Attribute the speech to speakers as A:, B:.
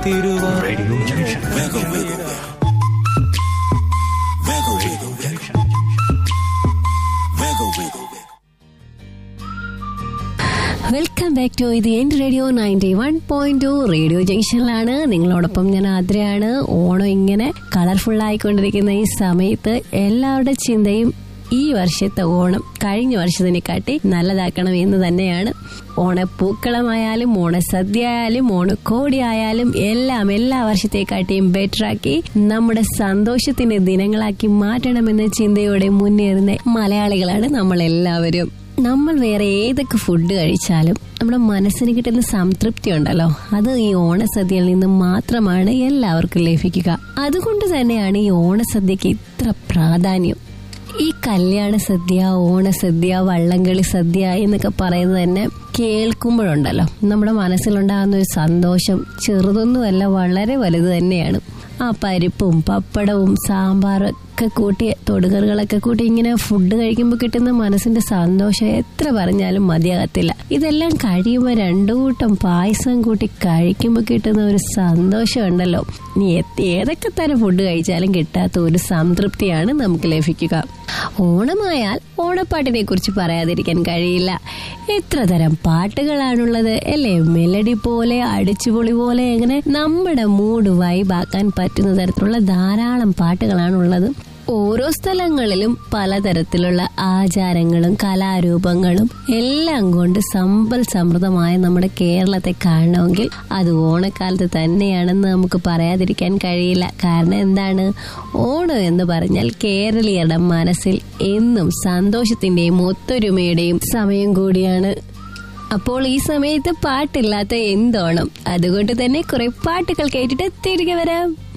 A: തിരുവാ
B: Radio Junction.
C: Welcome back to ഇത് എൻ radio ninety one point two radio ജംഗ്ഷനിലാണ് നിങ്ങളോടൊപ്പം ഞാൻ ആദ്രയാണ് ഓണം ഇങ്ങനെ കളർഫുൾ ആയിക്കൊണ്ടിരിക്കുന്ന ഈ സമയത്ത് എല്ലാവരുടെ ചിന്തയും ഈ വർഷത്തെ ഓണം കഴിഞ്ഞ വർഷത്തിനെക്കാട്ടി നല്ലതാക്കണം എന്ന് തന്നെയാണ് ഓണപ്പൂക്കളമായാലും ഓണസദ്യ ആയാലും ഓണക്കോടി ആയാലും എല്ലാം എല്ലാ വർഷത്തെക്കാട്ടിയും ബെറ്ററാക്കി നമ്മുടെ സന്തോഷത്തിന്റെ ദിനങ്ങളാക്കി മാറ്റണമെന്ന ചിന്തയോടെ മുന്നേറുന്ന മലയാളികളാണ് നമ്മൾ എല്ലാവരും നമ്മൾ വേറെ ഏതൊക്കെ ഫുഡ് കഴിച്ചാലും നമ്മുടെ മനസ്സിന് കിട്ടുന്ന സംതൃപ്തി ഉണ്ടല്ലോ അത് ഈ ഓണസദ്യയിൽ നിന്ന് മാത്രമാണ് എല്ലാവർക്കും ലഭിക്കുക അതുകൊണ്ട് തന്നെയാണ് ഈ ഓണസദ്യക്ക് ഇത്ര പ്രാധാന്യം ഈ കല്യാണ സദ്യ ഓണസദ്യ വള്ളംകളി സദ്യ എന്നൊക്കെ പറയുന്നത് തന്നെ കേൾക്കുമ്പോഴുണ്ടല്ലോ നമ്മുടെ മനസ്സിലുണ്ടാകുന്ന ഒരു സന്തോഷം ചെറുതൊന്നുമല്ല വളരെ വലുത് തന്നെയാണ് ആ പരിപ്പും പപ്പടവും സാമ്പാറും ഒക്കെ കൂട്ടി തൊടുകറികളൊക്കെ കൂട്ടി ഇങ്ങനെ ഫുഡ് കഴിക്കുമ്പോൾ കിട്ടുന്ന മനസ്സിന്റെ സന്തോഷം എത്ര പറഞ്ഞാലും മതിയാകത്തില്ല ഇതെല്ലാം കഴിയുമ്പോൾ രണ്ടു കൂട്ടം പായസം കൂട്ടി കഴിക്കുമ്പോൾ കിട്ടുന്ന ഒരു സന്തോഷം ഉണ്ടല്ലോ നീ എത്തി ഏതൊക്കെ തരം ഫുഡ് കഴിച്ചാലും കിട്ടാത്ത ഒരു സംതൃപ്തിയാണ് നമുക്ക് ലഭിക്കുക ഓണമായാൽ ഓണപ്പാട്ടിനെ കുറിച്ച് പറയാതിരിക്കാൻ കഴിയില്ല എത്ര തരം പാട്ടുകളാണുള്ളത് അല്ലേ മെലഡി പോലെ അടിച്ചുപൊളി പോലെ എങ്ങനെ നമ്മുടെ മൂഡ് വൈബാക്കാൻ പറ്റുന്ന തരത്തിലുള്ള ധാരാളം പാട്ടുകളാണുള്ളത് ഓരോ സ്ഥലങ്ങളിലും പലതരത്തിലുള്ള ആചാരങ്ങളും കലാരൂപങ്ങളും എല്ലാം കൊണ്ട് സമ്പൽ സമൃദ്ധമായ നമ്മുടെ കേരളത്തെ കാണണമെങ്കിൽ അത് ഓണക്കാലത്ത് തന്നെയാണെന്ന് നമുക്ക് പറയാതിരിക്കാൻ കഴിയില്ല കാരണം എന്താണ് ഓണം എന്ന് പറഞ്ഞാൽ കേരളീയരുടെ മനസ്സിൽ എന്നും സന്തോഷത്തിന്റെയും ഒത്തൊരുമയുടെയും സമയം കൂടിയാണ് അപ്പോൾ ഈ സമയത്ത് പാട്ടില്ലാത്ത എന്തോണം അതുകൊണ്ട് തന്നെ കുറെ പാട്ടുകൾ കേട്ടിട്ട് തിരികെ വരാം